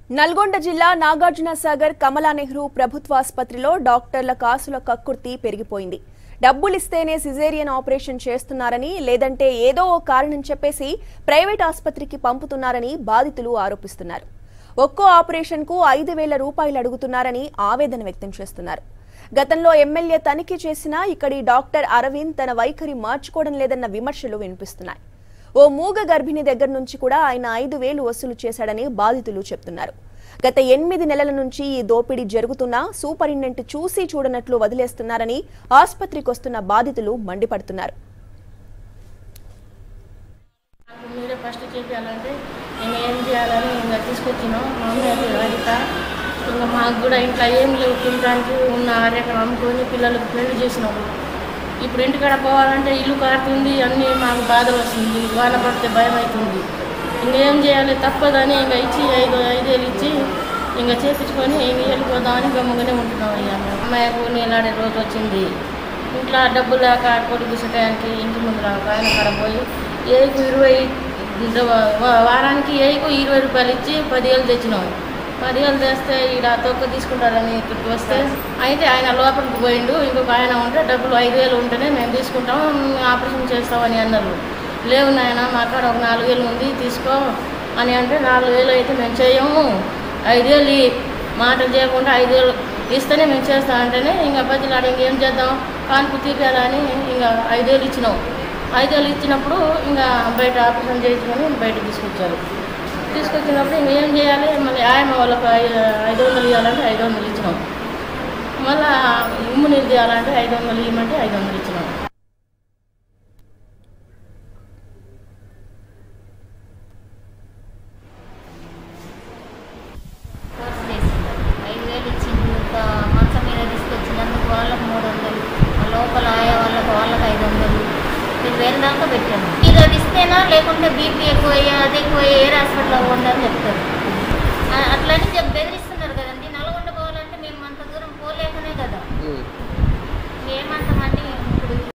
నల్గొండ జిల్లా నాగార్జున సాగర్ కమలా నెహ్రూ ప్రభుత్వాసుపత్రిలో డాక్టర్ల కాసుల కక్కుర్తి పెరిగిపోయింది డబ్బులిస్తేనే సిజేరియన్ ఆపరేషన్ చేస్తున్నారని లేదంటే ఏదో ఓ కారణం చెప్పేసి ప్రైవేట్ ఆసుపత్రికి పంపుతున్నారని బాధితులు ఆరోపిస్తున్నారు ఒక్కో ఆపరేషన్కు ఐదు వేల రూపాయలు అడుగుతున్నారని ఆవేదన వ్యక్తం చేస్తున్నారు గతంలో ఎమ్మెల్యే తనిఖీ చేసినా ఇక్కడి డాక్టర్ అరవింద్ తన వైఖరి మార్చుకోవడం లేదన్న విమర్శలు వినిపిస్తున్నాయి ఓ మూగ గర్భిణి దగ్గర నుంచి కూడా ఆయన ఐదు వేలు వసూలు చేశాడని బాధితులు చెప్తున్నారు గత ఎనిమిది నెలల నుంచి ఈ దోపిడీ జరుగుతున్నా సూపరింటెండెంట్ చూసి చూడనట్లు వదిలేస్తున్నారని ఆసుపత్రికి వస్తున్న బాధితులు మండిపడుతున్నారు నాకు మీరే ఫస్ట్ చేయాలంటే నేను ఏం చేయాలని ఇంకా తీసుకొచ్చినాం మా అమ్మాయి లలిత ఇంకా మాకు కూడా ఇంట్లో ఏం లేవు తినడానికి ఉన్న ఆరేకరం అమ్ముకొని పిల్లలకు పెళ్లి చేసినాము ఇప్పుడు ఇంటికాడ పోవాలంటే ఇల్లు కారుతుంది అన్నీ మాకు బాధ వస్తుంది వాన పడితే భయం అవుతుంది ఇంకేం చేయాలి తప్పదని ఇంకా ఇచ్చి ఐదు ఐదేళ్ళు ఇచ్చి ఇంకా చేపించుకొని ఇంక వెళ్ళిపోదామని గమ్ముగానే ఉంటున్నాం అయ్యా మేము అమ్మాయికు నీలాడే రోజు వచ్చింది ఇంట్లో డబ్బు లేక కొడుకు టయానికి ఇంటి ముందు రాక ఆయన కాడ పోయి ఏకు ఇరవై వా- వారానికి ఏకు ఇరవై రూపాయలు ఇచ్చి పదివేలు తెచ్చినాం పదివేలు తెస్తే ఈడ తొక్క తీసుకుంటారని ఇక్కడికి వస్తే అయితే ఆయన లోపలికి పోయిండు ఇంకొక ఆయన ఉంటే డబ్బులు ఐదు వేలు ఉంటేనే మేము తీసుకుంటాం ఆపరేషన్ చేస్తామని అన్నారు లేవు నాయన మా కాడ ఒక నాలుగు వేలు ఉంది తీసుకో అని అంటే నాలుగు వేలు అయితే మేము చేయము ఐదేళ్ళు ఇయ్యి. మాటలు చేయకుండా ఐదేళ్ళు ఇస్తేనే మేము చేస్తాం అంటేనే ఇంకా బతిలాడి ఇంకేం చేద్దాం కాన్పు తీర్చాలని ఇంకా ఐదేళ్ళు ఇచ్చినాం ఐదేళ్ళు ఇచ్చినప్పుడు ఇంకా బయట ఆపరేషన్ చేయించుకొని బయట తీసుకొచ్చారు తీసుకొచ్చినప్పుడు ఇంక ఏం చేయాలి మళ్ళీ ఆయమ్మ వాళ్ళకి ఐ- ఐదు వందలు ఇవ్వాలంటే ఐదు వందలు ఇచ్చినాం మళ్ళా ఉమ్ము నీరు చేయాలంటే ఐదు వందలు ఇవ్వమంటే ఐదు వందలు ఇచ్చినాం కోర్స్ చేసింది ఐదు వేలు ఇచ్చింది ఇంకా మంచం మీద తీసుకొచ్చినందుకు వాళ్ళకి మూడు వందలు ఆ లోపల ఆయా వాళ్ళకి వాళ్ళకి ఐదు వందలు ఐదు వేలు దాకా పెట్టాను ఇది అది ఇస్తేనా లేకుంటే బీపీ ఎక్కువ అయ్యా అది ఎక్కువ అయ్యా ఏ హాస్పిటల్లో ఉండని చెప్తారు ఆ, అట్లని చెప్పి బెదిరిస్తే